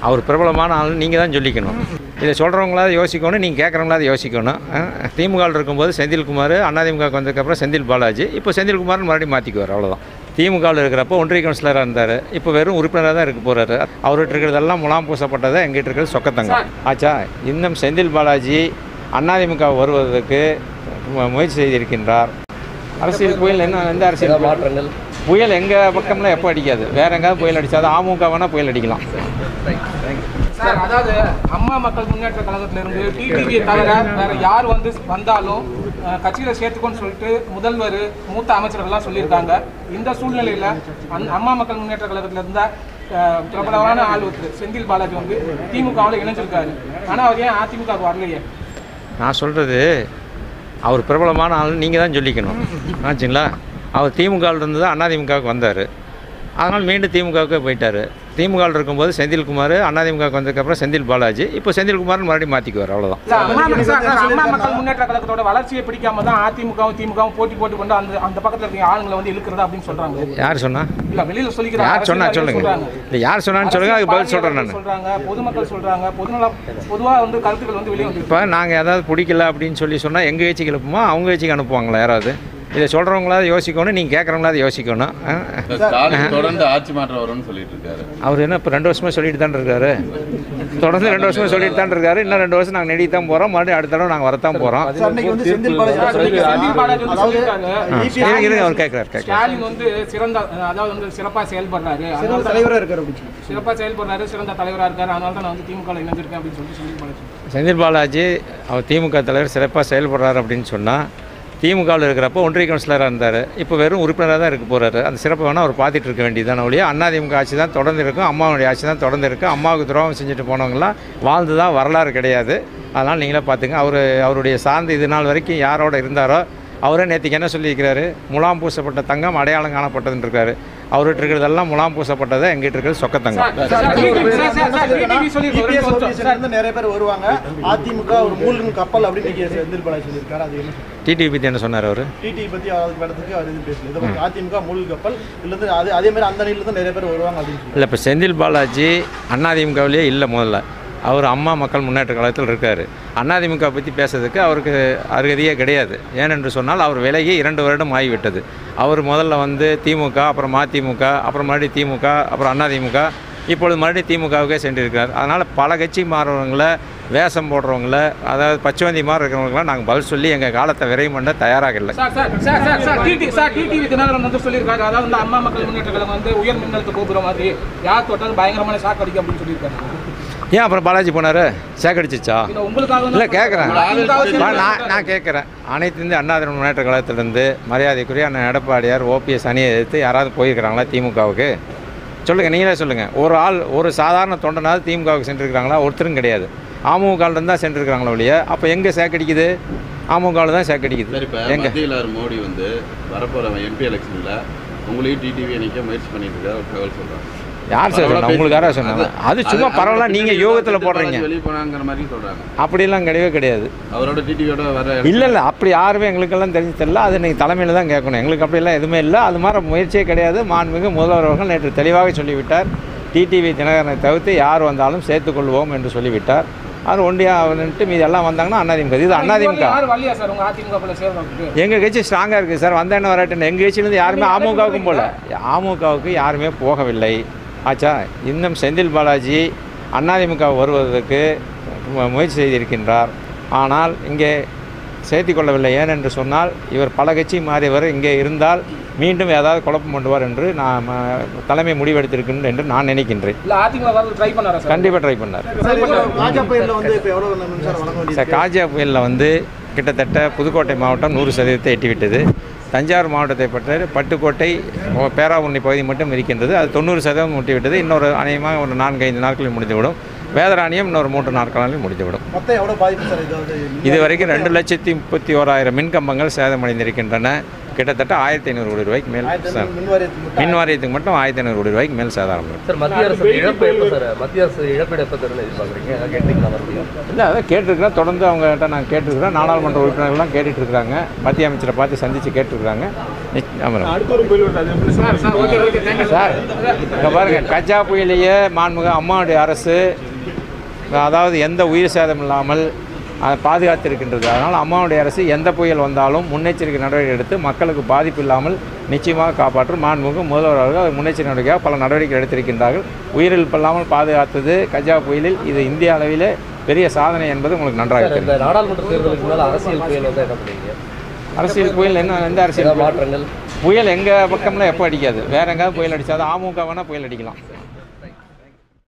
அவர் பிரபலமான ஆள் நீங்கள் தான் சொல்லிக்கணும் இதை சொல்கிறவங்களாவது யோசிக்கணும் நீங்கள் கேட்குறவங்களாவது யோசிக்கணும் திமுகவில் இருக்கும்போது செந்தில்குமார் அதிமுகவுக்கு வந்ததுக்கப்புறம் செந்தில் பாலாஜி இப்போ செந்தில்குமார்னு மறுபடியும் மாற்றிக்குவார் அவ்வளோதான் திமுகவில் இருக்கிறப்போ ஒன்றிய கவுன்சிலராக இருந்தார் இப்போ வெறும் உறுப்பினராக தான் இருக்க போகிறாரு அவர்கிட்ட இருக்கிறதெல்லாம் முலாம் பூசப்பட்டதை எங்கிட்ட இருக்கிறது சொக்கத்தங்கம் ஆச்சா இன்னும் செந்தில் பாலாஜி அதிமுக வருவதற்கு மு- முயற்சி செய்திருக்கின்றார் அரசியல் புயல் என்ன எந்த அரசியல் மாற்றங்கள் புயல் எங்கள் பக்கம்லாம் எப்போ அடிக்காது வேற எங்கேயாவது புயல் அடிச்சாது அமமுக வேணால் புயல் அடிக்கலாம் சார் அதாவது அம்மா மக்கள் முன்னேற்ற கழகத்துல இருந்து டிடிவியை தவிர வேற யார் வந்து வந்தாலும் அஹ், கட்சியில சேர்த்துக்கோன்னு சொல்லிட்டு முதல்வர் மூத்த அமைச்சர்கள்லாம் சொல்லியிருக்காங்க இந்த சூழ்நிலையில அந்த அம்மா மக்கள் முன்னேற்ற கழகத்துல இருந்த அஹ், பிரபலமான ஆள் ஒருத்தர் செந்தில் பாலாஜி வந்து திமுகவில் இணைஞ்சிருக்காரு ஆனா அவர் ஏன் அதிமுக வரலையே நான் சொல்கிறது அவர் பிரபலமான ஆள் நீங்கள் தான் சொல்லிக்கணும் ஆச்சுங்களா அவர் திமுகவில் இருந்து தான் அதிமுகவுக்கு வந்தார் அதனால் மீண்டும் திமுகவுக்கு போயிட்டார் திமுகவில் இருக்கும்போது செந்தில்குமார் அதிமுகவுக்கு வந்ததுக்கப்புறம் செந்தில் பாலாஜி இப்போ செந்தில்குமார்னு மறுபடியும் மாற்றிக்குவார் அவ்வளோதான் இல்ல, அம்மா மக்கள் சார், சார், அம்மா மக்கள் முன்னேற்ற கழகத்தோட வளர்ச்சியை பிடிக்காம தான் அதிமுகவும் திமுகவும் போட்டி போட்டு கொண்டு அந்த அந்த பக்கத்துல இருக்க ஆளுங்களை வந்து இழுக்கிறதா அப்படின்னு சொல்றாங்க யார் சொன்னா இல்ல வெளியில சொல்லிக்கிறாங்க யார் சொன்னா அரசியல்வாதிகள் சொல்லுங்க சொல்றாங்க. இல்லை யார் சொன்னான்னு சொல்லுங்க அதுக்கு பதில் சொல்கிறேன் நான் சொல்றாங்க பொதுமக்கள் சொல்றாங்க பொதுநல பொதுவா வந்து கருத்துக்கள் வந்து வெளியே வந்து இப்போ நாங்கள் ஏதாவது பிடிக்கல அப்படின்னு சொல்லி சொன்னால் எங்கள் கட்சிக்கு அனுப்புமா அவங்க கட்சிக்கு அனுப்புவாங்களா யாராவது இதை சொல்கிறவங்களாவது யோசிக்கணும் நீங்கள் கேட்குறவங்களாவது யோசிக்கணும் ஆ? இப்ப ஸ்டாலின் தொடர்ந்து ஆட்சி மாற்றம் வரும்னு சொல்லிட்டு இருக்காரு அவர் என்ன இப்போ ரெண்டு வருஷமாக சொல்லிட்டு தான் இருக்காரு தொடர்ந்து ரெண்டு வருஷமாக சொல்லிட்டு தான் இருக்காரு இன்னும் ரெண்டு வருஷம் நாங்கள் நெடி தான் போகிறோம் மறுபடியும் அடுத்த தடவை நாங்கள் வரத்தான் போகிறோம் சார், இன்னைக்கு வந்து செந்தில் பாலாஜி செந்தில் பாலாஜி வந்து சொல்லியிருக்காங்க இருங்க இருங்க அவர் கேட்குறாரு கேட்குறாரு ஸ்டாலின் வந்து சிறந்த அதாவது வந்து சிறப்பா செயல்படுறாரு சிறந்த அதனால தான் தலைவரா இருக்காரு அப்படின்னு சொல்லி. சிறப்பா செயல்படுறாரு சிறந்த தலைவரா இருக்காரு அதனால தான் நான் வந்து திமுக இணைஞ்சிருக்கேன் அப்படின்னு சொல்லிட்டு செந்தில் பாலாஜி செந்தில் பாலாஜி அவர் திமுக தலைவர் சிறப்பாக செயல்படுறாரு அப்படின்னு சொன்னால் திமுகவில் இருக்கிறப்போ ஒன்றிய கவுன்சிலராக இருந்தார் இப்போ வெறும் உறுப்பினராக தான் இருக்க போகிறாரு அந்த சிறப்பை வேணால் அவர் பார்த்துட்டு இருக்க வேண்டியதான ஒழிய அதிமுக ஆட்சி தான் தொடர்ந்து இருக்கும் அம்மாவுடைய ஆட்சி தான் தொடர்ந்து இருக்கும் அம்மாவுக்கு துரோகம் செஞ்சுட்டு போனவங்களாம் வாழ்ந்து தான் வரலாறு கிடையாது அதனால் நீங்களே பார்த்துங்க அவர் அவருடைய சார்ந்து இது நாள் வரைக்கும் யாரோட இருந்தாரோ அவரே நேற்றுக்கு என்ன சொல்லியிருக்கிறாரு முலாம் பூசப்பட்ட தங்கம் அடையாளம் காணப்பட்டதுன்னு இருக்காரு அவர்கிட்ட இருக்கிறதெல்லாம் முலாம் பூசப்பட்டதை எங்கிட்ட இருக்கிறது சொக்கத்தங்கம் டிடிவி சொல்லியிருக்காரு EPS ரெண்டு வருஷம். OPS ல இருந்து நிறைய பேர் வருவாங்க அதிமுக ஒரு மூழ்கும் கப்பல் அப்படின்னு இன்னைக்கு செந்தில் பாலாஜி சொல்லியிருக்காரு அது என்ன டிடிவி பற்றி என்ன சொன்னார் அவர் டிடி பத்தி அதுக்கு மேடத்துக்கு அவர் இது பேசல இதை பத்தி அதிமுக மூழ்கு கப்பல் இல்லது அது அதே மாதிரி அந்த அணியில இருந்து நிறைய பேர் வருவாங்க அப்படின்னு சொல்லி இல்லை இப்போ செந்தில் பாலாஜி அதிமுகவிலேயே இல்லை முதல்ல அவர் அம்மா மக்கள் முன்னேற்ற கழகத்தில் இருக்கார் அதிமுக பற்றி பேசுறதுக்கு அவருக்கு அருகதையே கிடையாது ஏனென்று சொன்னால் அவர் விலகி இரண்டு வருடம் ஆகிவிட்டது அவர் முதல்ல வந்து திமுக அப்புறம் மதிமுக அப்புறம் மறுபடியும் திமுக அப்புறம் அதிமுக இப்பொழுது மறுபடியும் திமுகவுக்கே சென்றிருக்கிறார் அதனால் பல கட்சி மாறுறவங்கள வேஷம் போடுறவங்கள அதாவது பச்சவந்தி மாதிரி இருக்கிறவங்களாம் நாங்கள் பதில் சொல்லி எங்கள் காலத்தை விரைவு பண்ண தயாராக இல்லை sir sir sir sir sir TT sir TTV Dhinakaran வந்து சொல்லியிருக்காரு அதாவது வந்து அம்மா மக்கள் முன்னேற்ற கழகம் வந்து உயர் மின்னழுத்த கோபுரம் மாதிரி யார் தொட்டாலும் பயங்கரமான ஷாக் அடிக்கும் அப்படின்னு சொல்லியிருக்காரு ஏன் அப்புறம் பாலாஜி போனார் சேகடிச்சிச்சா இல்ல உங்களுக்காக இல்லை கேட்குறேன் அதிமுக நான் நான் கேட்குறேன் அனைத்து இந்திய அண்ணா திராவிட முன்னேற்ற கழகத்திலேருந்து மரியாதைக்குரிய அண்ணன் எடப்பாடியார் ஓபிஎஸ் அணியை எதிர்த்து யாராவது போயிருக்கிறாங்களா திமுகவுக்கு சொல்லுங்கள் நீங்களே சொல்லுங்கள் ஒரு ஆள் ஒரு சாதாரண தொண்டனாவது திமுகவுக்கு சென்றிருக்கிறாங்களா ஒருத்தரும் கிடையாது அமமுகலேருந்து தான் சென்றிருக்கிறாங்களா ஒழிய அப்போ எங்கே சேக்கடிக்குது அமமுகவில் தான் சேக்கடிக்குது சரி இப்போ எங்கே மத்தியில் மோடி வந்து வரப்போகிற எம்பி எலெக்ஷனில் உங்களையும் டிடிவி நிற்க முயற்சி பண்ணிட்டு இருக்காரு ஒரு தகவல் சொல்கிறாங்க யார் சார் சொன்னா உங்களுக்கு யாராவது சொன்னாங்க அது சும்மா பரவாயில்ல நீங்கள் யோகத்தில் போடுறீங்க வெளியே போனாங்கிற மாதிரி சொல்கிறாங்க அப்படிலாம் கிடையவே கிடையாது அவரோட டிடிவியோட வர இல்லை இல்லை அப்படி யாருமே எங்களுக்கெல்லாம் தெரிஞ்சு தெரியல அது நீங்கள் தலைமையில் தான் கேட்கணும் எங்களுக்கு அப்படிலாம் எதுவுமே இல்லை அது மாதிரி முயற்சியே கிடையாது மாண்புமிகு முதல்வர் அவர்கள் நேற்று தெளிவாக சொல்லிவிட்டார் டிடிவி தினகரனை தவிர்த்து யார் வந்தாலும் சேர்த்துக்கொள்வோம் என்று சொல்லிவிட்டார் அது ஒண்டியாக வந்துட்டு மீதி எல்லாம் வந்தாங்கன்னா அண்ணாதிமுக இது அண்ணாதிமுக யாரும் வரலையா சார் உங்க அதிமுக போல சேர்றதுக்கு எங்கள் கட்சி ஸ்ட்ராங்காக இருக்குது சார் வந்த என்ன வரட்டுன்னு எங்கள் கட்சியிலேருந்து யாருமே அமமுகவுக்கும் போகல அமமுகவுக்கு யாருமே போகவில்லை ஆச்சா இன்னும் செந்தில் பாலாஜி அதிமுக வருவதற்கு மு- முயற்சி செய்திருக்கின்றார் ஆனால் இங்கே சேர்த்திக் கொள்ளவில்லை ஏனென்று சொன்னால் இவர் பல கட்சி மாறியவர் இங்கே இருந்தால் மீண்டும் ஏதாவது குழப்பம் பண்ணுவார் என்று நான் ம- தலைமை முடிவெடுத்திருக்கின்றேன் என்று நான் நினைக்கின்றேன் இல்ல அதிமுக ட்ரை பண்ணாரா சார் கண்டிப்பாக ட்ரை பண்ணார் சார் இப்போ ராஜா பயிரில் வந்து இப்போ எவ்வளோ மின்சாரம் வழங்க வேண்டியது சார் காஜா புயலில் வந்து கிட்டத்தட்ட புதுக்கோட்டை மாவட்டம் நூறு சதவீதத்தை எட்டிவிட்டது தஞ்சாவூர் மாவட்டத்தை பற்றி பட்டுக்கோட்டை ஓ- பேராவூரணி பகுதி மட்டும் இருக்கின்றது அது தொண்ணூறு சதவீதம் முட்டிவிட்டது இன்னொரு அநேகமாக ஒரு நான்கு ஐந்து நாட்களில் முடிந்துவிடும் வேதராணியம் இன்னொரு மூன்று நாட்களில் முடிந்துவிடும் மொத்தம் எவ்வளோ பாதிப்பு சார் இது வந்து இதுவரைக்கும் ரெண்டு லட்சத்தி முப்பத்தி ஓராயிரம் மின் கம்பங்கள் சேதமடைந்திருக்கின்றன கிட்டத்தட்ட ஆயிரத்தி ஐநூறு கோடி ரூபாய்க்கு மேல் ஆயிரத்தி சார் ஐநூறு மின் வாரியத்துக்கு மட்டும் மின் வாரியத்துக்கு மட்டும் ஆயிரத்தி ஐநூறு கோடி ரூபாய்க்கு மேல் சேதாரம் இருக்கு. சார் மத்திய அரசு இழப்பு எப்போ சார் மத்திய அரசு இழப்பீடு எப்போ தரும்னு எதிர்பார்க்குறீங்க அதான் கேட்டீங்களா மறுபடியும் இல்லை அதான் கேட்டிருக்கிறேன் தொடர்ந்து அவங்ககிட்ட நான் கேட்டிருக்கிறேன் நாடாளுமன்ற உறுப்பினர்கள்லாம் கேட்டுட்டு இருக்காங்க மத்திய அமைச்சரை பார்த்து சந்தித்து கேட்டிருக்கிறாங்க நிச்ச- ஆமாம். Sir sir okay okay thank you sir இங்கே பாருங்கள் கஜா புயலையே மாண்புமிகு அம்மாவுடைய அரசு அதாவது எந்த உயிர் சேதம் இல்லாமல் அதை பாதுகாத்திருக்கின்றது அதனால் அம்மாவுடைய அரசு எந்த புயல் வந்தாலும் முன்னெச்சரிக்கை நடவடிக்கை எடுத்து மக்களுக்கு பாதிப்பு இல்லாமல் நிச்சயமாக காப்பாற்றும் மாண்புமிகு முதல்வர் அவர்கள் அது முன்னெச்சரிக்கை நடவடிக்கையாக பல நடவடிக்கை எடுத்திருக்கின்றார்கள் உயிரிழப்பு இல்லாமல் பாதுகாத்தது கஜா புயலில் இது இந்திய அளவிலே பெரிய சாதனை என்பது உங்களுக்கு நன்றாக சார் தெரியும் இந்த நாடாளுமன்ற தேர்தலுக்கு முன்னால் அரசியல் புயல் வந்து என்ன பண்ணுவீங்க அரசியல் புயல் என்ன எந்த அரசியல் ஏதாவது புயல்? மாற்றங்கள் புயல் எங்கள் பக்கம்லாம் எப்போ அடிக்காது வேற எங்கேயாவது புயல் அடிச்சாது அமுக வேணால் புயல் அடிக்கலாம்